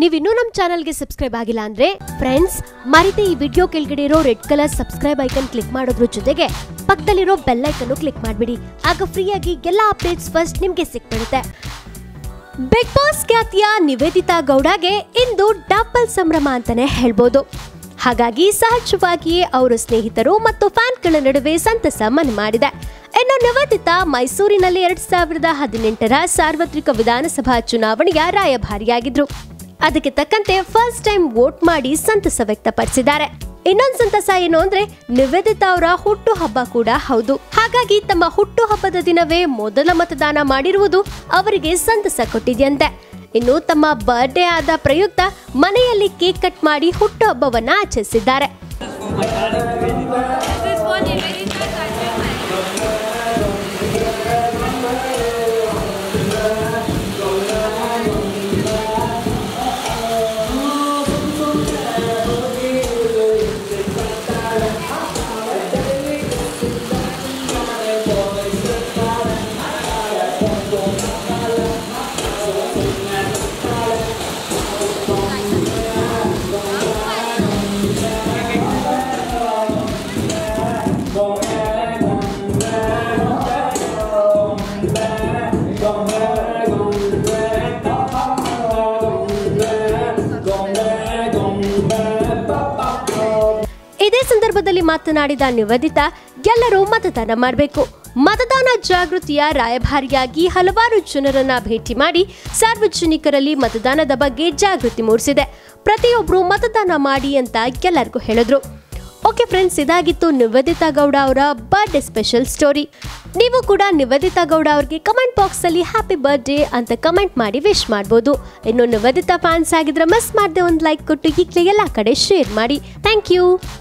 ನೀವಿನ್ನೂ ನಮ್ಮ ಚಾನಲ್ಗೆ ಸಬ್ಸ್ಕ್ರೈಬ್ ಆಗಿಲ್ಲ ಅಂದ್ರೆ ಫ್ರೆಂಡ್ಸ್ ಮರಿತೆ ಈ ವಿಡಿಯೋ ಕೆಳಗಡೆ ಇರೋ red colour subscribe icon click ಮಾಡೋದ್ರ ಜೊತೆಗೆ ಪಕ್ಕದಲ್ಲಿರೋ ಬೆಲ್ ಐಕನ್ ಕ್ಲಿಕ್ ಮಾಡ್ಬಿಡಿ ಆಗ ಫ್ರೀಯಾಗಿ ಎಲ್ಲ ಅಪ್ಡೇಟ್ಸ್ ಫಸ್ಟ್ ನಿಮ್ಗೆ ಸಿಕ್ಬಿಡುತ್ತೆ ಬಿಗ್ ಬಾಸ್ ಖ್ಯಾತಿಯ ನಿವೇದಿತಾ ಗೌಡಗೆ ಇಂದು ಡಬಲ್ ಸಂಭ್ರಮ ಅಂತಾನೆ ಹೇಳ್ಬೋದು ಹಾಗಾಗಿ ಸಹಜವಾಗಿಯೇ ಅವರ ಸ್ನೇಹಿತರು ಮತ್ತು ಫ್ಯಾನ್ಗಳ ನಡುವೆ ಸಂತಸ ಮನೆ ಮಾಡಿದೆ ಇನ್ನು ನಿವೇದಿತಾ ಮೈಸೂರಿನಲ್ಲಿ ಎರಡ್ ಸಾವಿರದ ಹದಿನೆಂಟರ ಸಾರ್ವತ್ರಿಕ ವಿಧಾನಸಭಾ ಚುನಾವಣೆಯ ರಾಯಭಾರಿಯಾಗಿದ್ರು ಅದಕ್ಕೆ ತಕ್ಕಂತೆ ಫಸ್ಟ್ ಟೈಮ್ ವೋಟ್ ಮಾಡಿ ಸಂತಸ ವ್ಯಕ್ತಪಡಿಸಿದ್ದಾರೆ ಇನ್ನೊಂದು ಸಂತಸ ಏನು ಅಂದ್ರೆ ನಿವೇದಿತಾ ಅವರ ಹುಟ್ಟು ಹಬ್ಬ ಕೂಡ ಹೌದು ಹಾಗಾಗಿ ತಮ್ಮ ಹುಟ್ಟು ಹಬ್ಬದ ದಿನವೇ ಮೊದಲ ಮತದಾನ ಮಾಡಿರುವುದು ಅವರಿಗೆ ಸಂತಸ ಕೊಟ್ಟಿದೆಯಂತೆ ಇನ್ನು ತಮ್ಮ ಬರ್ಡೇ ಆದ ಪ್ರಯುಕ್ತ ಮನೆಯಲ್ಲಿ ಕೇಕ್ ಕಟ್ ಮಾಡಿ ಹುಟ್ಟು ಹಬ್ಬವನ್ನ ಆಚರಿಸಿದ್ದಾರೆ This is for Nivedita Kanjamai. ಇದೇ ಸಂದರ್ಭದಲ್ಲಿ ಮಾತನಾಡಿದ ನಿವೇದಿತಾ ಎಲ್ಲರೂ ಮತದಾನ ಮಾಡಬೇಕು ಮತದಾನ ಜಾಗೃತಿಯ ರಾಯಭಾರಿಯಾಗಿ ಹಲವಾರು ಜನರನ್ನ ಭೇಟಿ ಮಾಡಿ ಸಾರ್ವಜನಿಕರಲ್ಲಿ ಮತದಾನದ ಬಗ್ಗೆ ಜಾಗೃತಿ ಮೂಡಿಸಿದೆ ಪ್ರತಿಯೊಬ್ಬರು ಮತದಾನ ಮಾಡಿ ಅಂತ ಎಲ್ಲರಿಗೂ ಹೇಳಿದ್ರು ಓಕೆ ಫ್ರೆಂಡ್ಸ್ ಇದಾಗಿತ್ತು ನಿವೇದಿತಾ ಗೌಡ ಅವರ ಬರ್ಡೇ ಸ್ಪೆಷಲ್ ಸ್ಟೋರಿ ನೀವು ಕೂಡ ನಿವೇದಿತಾ ಗೌಡ ಅವ್ರಿಗೆ ಕಮೆಂಟ್ ಬಾಕ್ಸ್ ಅಲ್ಲಿ ಹ್ಯಾಪಿ ಬರ್ಡೇ ಅಂತ ಕಮೆಂಟ್ ಮಾಡಿ ವಿಶ್ ಮಾಡ್ಬೋದು ಇನ್ನು ನಿವೇದಿತಾ ಫ್ಯಾನ್ಸ್ ಆಗಿದ್ರೆ ಮಿಸ್ ಮಾಡದೆ ಒಂದು ಲೈಕ್ ಕೊಟ್ಟು ಈಗಲೇ ಎಲ್ಲ ಕಡೆ ಶೇರ್ ಮಾಡಿ ಥ್ಯಾಂಕ್ ಯು